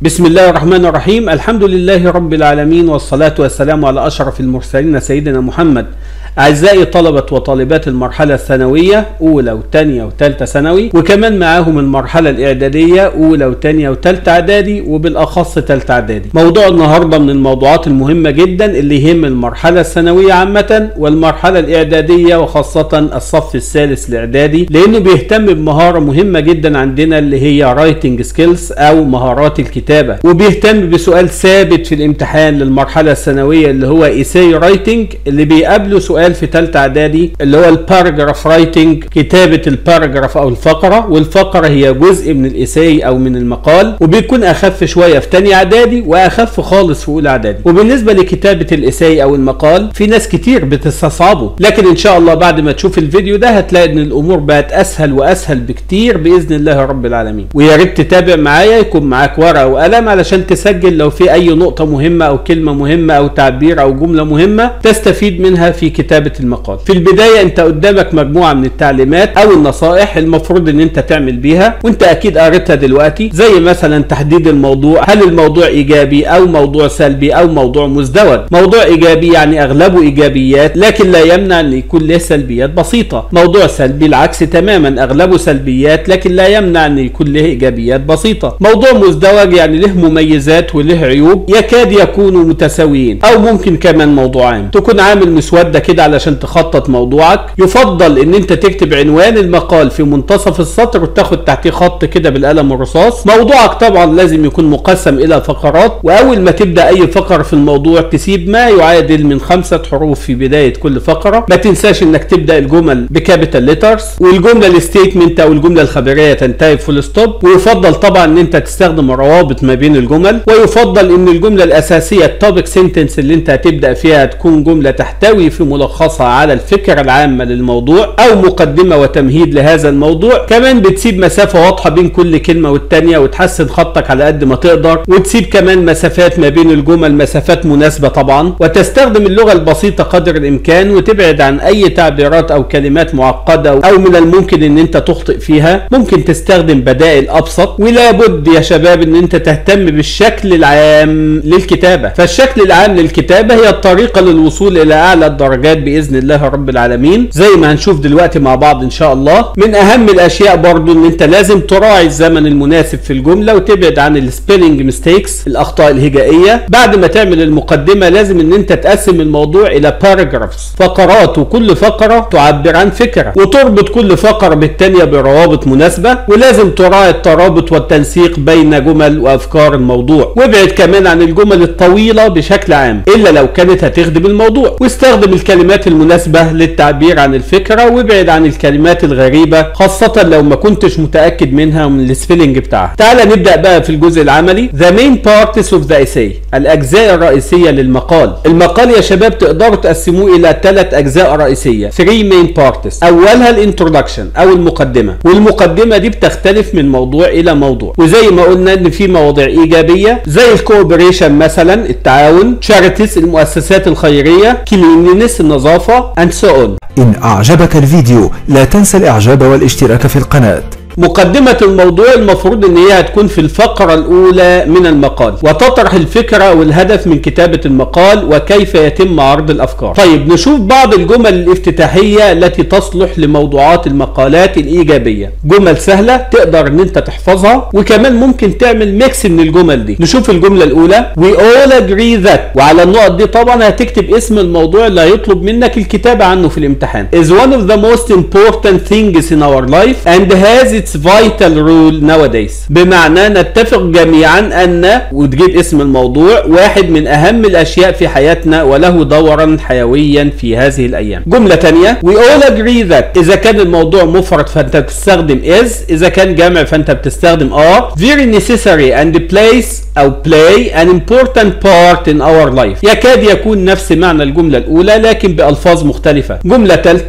بسم الله الرحمن الرحيم الحمد لله رب العالمين والصلاة والسلام على أشرف المرسلين سيدنا محمد أعزائي طلبة وطالبات المرحلة الثانوية أولى وثانية وثالثة ثانوي وكمان معاهم المرحلة الإعدادية أولى وثانية وثالثة إعدادي وبالأخص ثالثة إعدادي موضوع النهاردة من الموضوعات المهمة جدا اللي يهم المرحلة الثانوية عامة والمرحلة الإعدادية وخاصة الصف الثالث الإعدادي لأنه بيهتم بمهارة مهمة جدا عندنا اللي هي رايتنج سكيلز أو مهارات الكتابة وبيهتم بسؤال ثابت في الامتحان للمرحلة الثانوية اللي هو إيساي رايتنج اللي بيقابله سؤال في ثالثه اعدادي اللي هو الباراجراف رايتنج كتابه الباراجراف او الفقره والفقره هي جزء من الايساي او من المقال وبيكون اخف شويه في ثانيه اعدادي واخف خالص في اولى اعدادي وبالنسبه لكتابه الايساي او المقال في ناس كتير بتستصعبه لكن ان شاء الله بعد ما تشوف الفيديو ده هتلاقي ان الامور بقت اسهل واسهل بكتير باذن الله رب العالمين ويا ريت تتابع معايا يكون معاك ورقه وقلم علشان تسجل لو في اي نقطه مهمه او كلمه مهمه او تعبير او جمله مهمه تستفيد منها في كتابه كتابه المقال في البدايه انت قدامك مجموعه من التعليمات او النصائح المفروض ان انت تعمل بيها وانت اكيد قريتها دلوقتي زي مثلا تحديد الموضوع هل الموضوع ايجابي او موضوع سلبي او موضوع مزدوج موضوع ايجابي يعني اغلبه ايجابيات لكن لا يمنع ان يكون له سلبيات بسيطه موضوع سلبي العكس تماما اغلبه سلبيات لكن لا يمنع ان يكون له ايجابيات بسيطه موضوع مزدوج يعني له مميزات وله عيوب يكاد يكونوا متساويين او ممكن كمان موضوعين تكون عامل مسوده كده علشان تخطط موضوعك يفضل ان انت تكتب عنوان المقال في منتصف السطر وتاخد تحتيه خط كده بالقلم الرصاص موضوعك طبعا لازم يكون مقسم الى فقرات واول ما تبدا اي فقره في الموضوع تسيب ما يعادل من خمسه حروف في بدايه كل فقره ما تنساش انك تبدا الجمل بكابيتال ليترز والجمله الستيتمنت او الجمله الخبريه تنتهي بفول ستوب ويفضل طبعا ان انت تستخدم روابط ما بين الجمل ويفضل ان الجمله الاساسيه التوبيك سنتنس اللي انت هتبدا فيها تكون جمله تحتوي في ملخصها على الفكره العامه للموضوع او مقدمه وتمهيد لهذا الموضوع كمان بتسيب مسافه واضحه بين كل كلمه والتانيه وتحسن خطك على قد ما تقدر وتسيب كمان مسافات ما بين الجمل مسافات مناسبه طبعا وتستخدم اللغه البسيطه قدر الامكان وتبعد عن اي تعبيرات او كلمات معقده او من الممكن ان انت تخطئ فيها ممكن تستخدم بدائل ابسط ولا بد يا شباب ان انت تهتم بالشكل العام للكتابه فالشكل العام للكتابه هي الطريقه للوصول الى اعلى الدرجات باذن الله رب العالمين زي ما هنشوف دلوقتي مع بعض ان شاء الله من اهم الاشياء برضو ان انت لازم تراعي الزمن المناسب في الجمله وتبعد عن السبيلنج ميستيكس الاخطاء الهجائيه بعد ما تعمل المقدمه لازم ان انت تقسم الموضوع الى باراجرافز فقرات وكل فقره تعبر عن فكره وتربط كل فقره بالتانيه بروابط مناسبه ولازم تراعي الترابط والتنسيق بين جمل وافكار الموضوع وابعد كمان عن الجمل الطويله بشكل عام الا لو كانت هتخدم الموضوع واستخدم الكلمات المناسبه للتعبير عن الفكره وابعد عن الكلمات الغريبه خاصه لو ما كنتش متاكد منها من السبيلنج بتاعها تعال نبدا بقى في الجزء العملي the main parts of the essay الاجزاء الرئيسيه للمقال المقال يا شباب تقدروا تقسموه الى ثلاث اجزاء رئيسيه 3 main parts اولها الانترودكشن او المقدمه والمقدمه دي بتختلف من موضوع الى موضوع وزي ما قلنا ان في مواضيع ايجابيه زي الكوبريشن مثلا التعاون charities المؤسسات الخيريه cleanliness النظافه and so on إن أعجبك الفيديو لا تنسى الإعجاب والاشتراك في القناة مقدمة الموضوع المفروض ان هي هتكون في الفقرة الاولى من المقال وتطرح الفكرة والهدف من كتابة المقال وكيف يتم عرض الافكار طيب نشوف بعض الجمل الافتتاحية التي تصلح لموضوعات المقالات الايجابية جمل سهلة تقدر ان انت تحفظها وكمان ممكن تعمل ميكس من الجمل دي نشوف الجملة الاولى we all agree that وعلى النقط دي طبعا هتكتب اسم الموضوع اللي هيطلب منك الكتابة عنه في الامتحان is one of the most important things in our life and has its vital rule nowadays بمعنى نتفق جميعا ان وتجيب اسم الموضوع واحد من اهم الاشياء في حياتنا وله دورا حيويا في هذه الايام جملة تانية we all agree that اذا كان الموضوع مفرد فانت بتستخدم is اذا كان جمع فانت بتستخدم are very necessary and plays او play an important part in our life يكاد يكون نفس معنى الجملة الاولى لكن بالفاظ مختلفة جملة ثالثة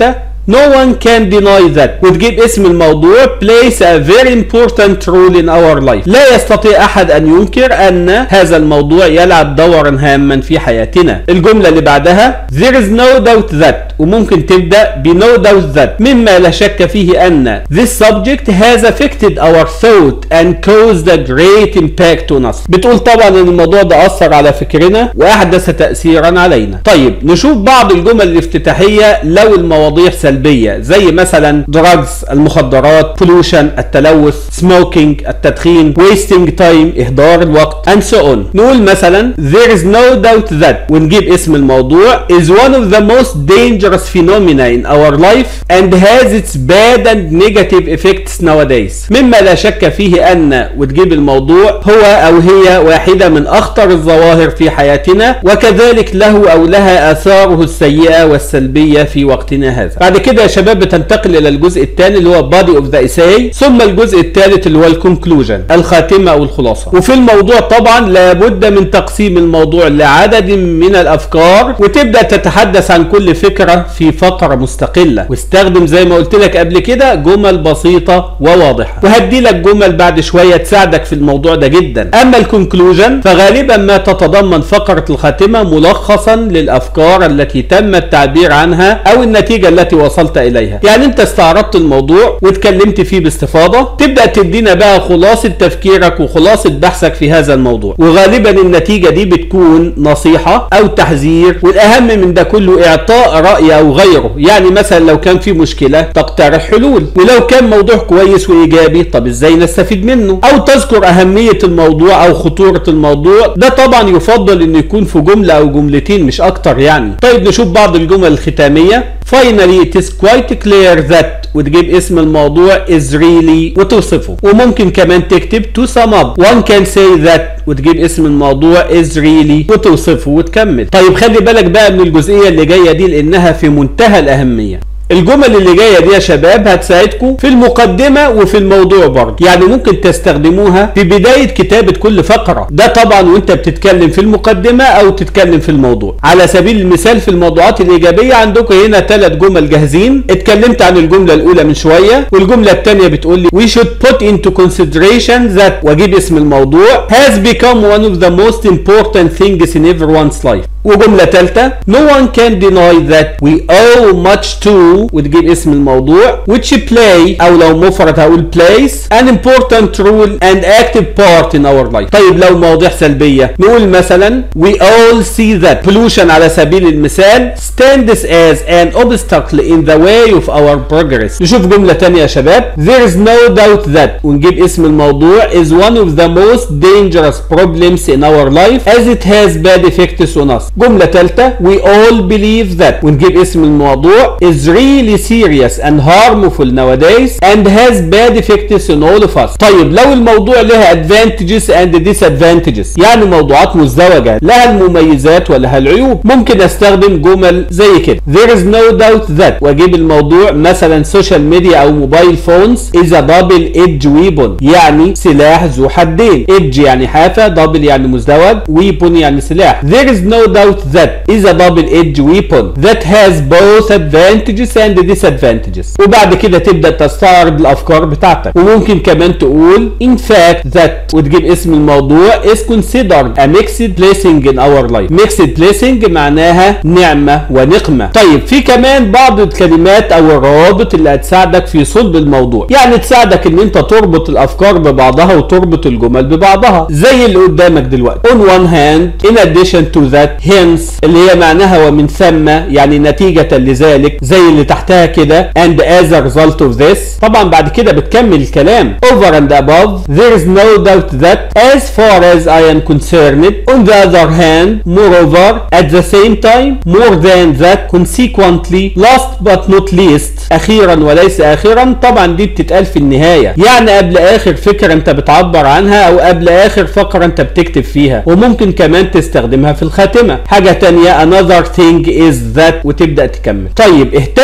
No one can deny that وتجيب اسم الموضوع plays a very important role in our life لا يستطيع أحد أن ينكر أن هذا الموضوع يلعب دورا هاما في حياتنا الجملة اللي بعدها There is no doubt that وممكن تبدأ ب no doubt that مما لا شك فيه أن This subject has affected our thought and caused a great impact on us بتقول طبعا ان الموضوع ده أثر على فكرنا وأحدث تأثيرا علينا طيب نشوف بعض الجمل الافتتاحية لو المواضيع سلبية زي مثلا drugs المخدرات pollution التلوث smoking التدخين wasting time إهدار الوقت and so on نقول مثلا there is no doubt that ونجيب اسم الموضوع is one of the most dangerous phenomena in our life and has its bad and negative effects nowadays مما لا شك فيه أن وتجيب الموضوع هو أو هي واحدة من أخطر الظواهر في حياتنا وكذلك له أو لها آثاره السيئة والسلبية في وقتنا هذا بعد كده يا شباب بتنتقل إلى الجزء الثاني اللي هو body of the essay ثم الجزء الثالث اللي هو الكونكلوجن الخاتمة أو الخلاصة وفي الموضوع طبعا لابد من تقسيم الموضوع لعدد من الأفكار وتبدأ تتحدث عن كل فكرة في فقرة مستقلة واستخدم زي ما قلت لك قبل كده جمل بسيطة وواضحة وهدي لك جمل بعد شوية تساعدك في الموضوع ده جدا أما الكونكلوجن فغالبا ما تتضمن فقرة الخاتمة ملخصا للأفكار التي تم التعبير عنها أو النتيجة التي وصلت إليها يعني أنت استعرضت الموضوع واتكلمت فيه باستفاضة تبدأ تدينا بقى خلاصة تفكيرك وخلاصة بحثك في هذا الموضوع وغالبا النتيجة دي بتكون نصيحة أو تحذير والأهم من ده كله إعطاء رأي أو غيره يعني مثلا لو كان في مشكلة تقترح حلول ولو كان موضوع كويس وإيجابي طب إزاي نستفيد منه أو تذكر أهمية الموضوع أو خطورة الموضوع ده طبعا يفضل إنه يكون في جملة أو جملتين مش أكتر يعني طيب نشوف بعض الجمل الختامية finally it is quite clear that وتجيب اسم الموضوع is really وتوصفه وممكن كمان تكتب to sum up one can say that وتجيب اسم الموضوع is really وتوصفه وتكمل طيب خلي بالك بقى من الجزئية اللي جاية دي لأنها في منتهى الأهمية الجمل اللي جايه دي يا شباب هتساعدكم في المقدمه وفي الموضوع برضه يعني ممكن تستخدموها في بدايه كتابه كل فقره ده طبعا وانت بتتكلم في المقدمه او تتكلم في الموضوع على سبيل المثال في الموضوعات الايجابيه عندكم هنا ثلاث جمل جاهزين اتكلمت عن الجمله الاولى من شويه والجمله الثانيه بتقول لي we should put into consideration that واجيب اسم الموضوع has become one of the most important things in everyone's life وجمله ثالثه no one can deny that we owe much to وتجيب اسم الموضوع which play او لو مفرد هقول plays an important role and active part in our life طيب لو مواضيع سلبية نقول مثلا we all see that pollution على سبيل المثال stands as an obstacle in the way of our progress نشوف جملة تانية يا شباب there is no doubt that ونجيب اسم الموضوع is one of the most dangerous problems in our life as it has bad effects on us جملة ثالثة we all believe that ونجيب اسم الموضوع is really serious and harmful nowadays and has bad effects on all of us طيب لو الموضوع لها advantages and disadvantages يعني موضوعات مزدوجة لها المميزات ولها العيوب ممكن استخدم جمل زي كده there is no doubt that واجيب الموضوع مثلا سوشيال ميديا او موبايل فونز is a double edge weapon يعني سلاح ذو حدين edge يعني حافة double يعني مزدوج weapon يعني سلاح there is no doubt that is a double edge weapon that has both advantages and disadvantages وبعد كده تبدا تستعرض الافكار بتاعتك وممكن كمان تقول in fact that وتجيب اسم الموضوع is considered a mixed blessing in our life mixed blessing معناها نعمة ونقمة طيب في كمان بعض الكلمات او الروابط اللي هتساعدك في صلب الموضوع يعني تساعدك ان انت تربط الافكار ببعضها وتربط الجمل ببعضها زي اللي قدامك دلوقتي on one hand in addition to that hence اللي هي معناها ومن ثم يعني نتيجة لذلك زي اللي تحتها كده and as a result of this طبعا بعد كده بتكمل الكلام over and above there is no doubt that as far as I am concerned on the other hand moreover at the same time more than that consequently last but not least اخيرا وليس اخرا طبعا دي بتتقال في النهاية يعني قبل اخر فكرة انت بتعبر عنها او قبل اخر فقرة انت بتكتب فيها وممكن كمان تستخدمها في الخاتمة حاجة تانية another thing is that وتبدأ تكمل طيب اهتم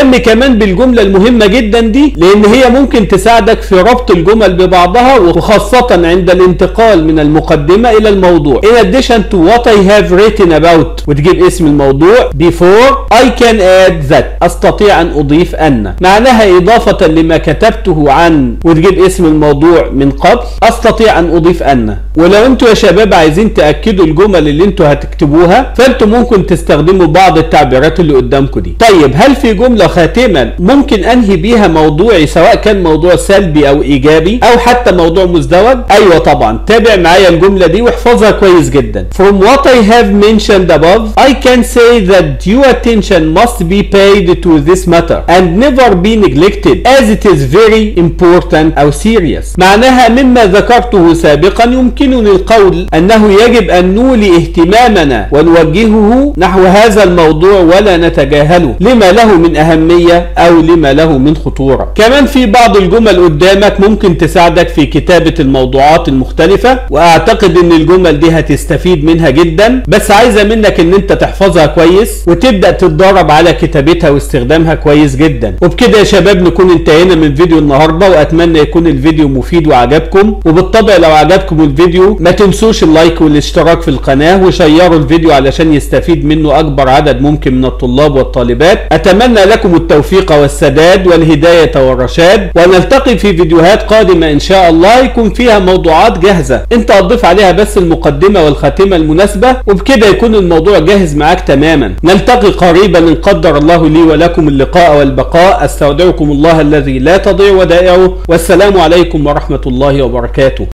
اهتم كمان بالجملة المهمة جدا دي لان هي ممكن تساعدك في ربط الجمل ببعضها وخاصة عند الانتقال من المقدمة الى الموضوع in addition to what I have written about وتجيب اسم الموضوع before I can add that استطيع ان اضيف ان معناها اضافة لما كتبته عن وتجيب اسم الموضوع من قبل استطيع ان اضيف ان ولو انتوا يا شباب عايزين تاكدوا الجمل اللي انتوا هتكتبوها فانتوا ممكن تستخدموا بعض التعبيرات اللي قدامكم دي طيب هل في جمله خاتمه ممكن انهي بيها موضوعي سواء كان موضوع سلبي او ايجابي او حتى موضوع مزدوج ايوه طبعا تابع معايا الجمله دي واحفظها كويس جدا from what I have mentioned above I can say that due attention must be paid to this matter and never be neglected as it is very important او serious معناها مما ذكرته سابقا يمكنني القول انه يجب ان نولي اهتمامنا ونوجهه نحو هذا الموضوع ولا نتجاهله لما له من اهميه او لما له من خطوره كمان في بعض الجمل قدامك ممكن تساعدك في كتابه الموضوعات المختلفه واعتقد ان الجمل دي هتستفيد منها جدا بس عايزه منك ان انت تحفظها كويس وتبدا تتدرب على كتابتها واستخدامها كويس جدا وبكده يا شباب نكون انتهينا من فيديو النهارده واتمنى يكون الفيديو مفيد وعجبكم وبالطبع لو عجبكم الفيديو ما تنسوش اللايك والاشتراك في القناه وشيروا الفيديو علشان يستفيد منه اكبر عدد ممكن من الطلاب والطالبات اتمنى لكم التوفيق والسداد والهدايه والرشاد ونلتقي في فيديوهات قادمه ان شاء الله يكون فيها موضوعات جاهزه انت هتضيف عليها بس المقدمه والخاتمه المناسبه وبكده يكون الموضوع جاهز معاك تماما نلتقي قريبا ان قدر الله لي ولكم اللقاء والبقاء استودعكم الله الذي لا تضيع ودائعه والسلام عليكم ورحمه الله وبركاته